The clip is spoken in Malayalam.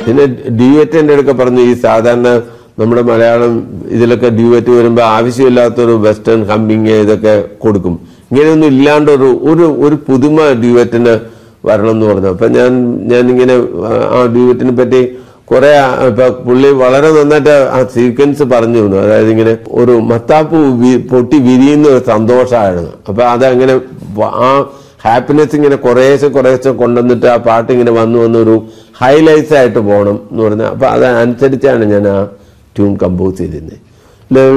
പിന്നെ ഡ്യൂവറ്റിന്റെ അടുക്ക പറഞ്ഞു ഈ സാധാരണ നമ്മുടെ മലയാളം ഇതിലൊക്കെ ഡ്യൂവറ്റ് വരുമ്പോൾ ആവശ്യമില്ലാത്തൊരു വെസ്റ്റേൺ ഹമ്മിങ് ഇതൊക്കെ കൊടുക്കും ഇങ്ങനെയൊന്നും ഇല്ലാണ്ട് ഒരു ഒരു ഒരു പുതുമ ഡ്യൂവറ്റിന് വരണം എന്ന് പറഞ്ഞു അപ്പൊ ഞാൻ ഞാനിങ്ങനെ ആ, ആ ഡ്യൂവറ്റിനെ പറ്റി കുറെ ആ, ഇപ്പൊ പുള്ളി വളരെ നന്നായിട്ട് ആ സീക്വൻസ് പറഞ്ഞു തന്നു അതായത് ഇങ്ങനെ ഒരു മത്താപ്പ് വി- പൊട്ടി വിരിയുന്ന ഒരു സന്തോഷമായിരുന്നു അപ്പൊ അതങ്ങനെ വ- ആ ഹാപ്പിനെസ് ഇങ്ങനെ കുറേശ്ശെ കുറേശ്ശെ കൊണ്ടുവന്നിട്ട് ആ പാട്ട് ഇങ്ങനെ വന്നു വന്ന് ഒരു ഹൈലൈറ്റ്സ് ആയിട്ട് പോകണം എന്ന് പറഞ്ഞാൽ അപ്പൊ അതനുസരിച്ചാണ് ഞാൻ ആ ട്യൂൺ കമ്പോസ് ചെയ്തിരുന്നത്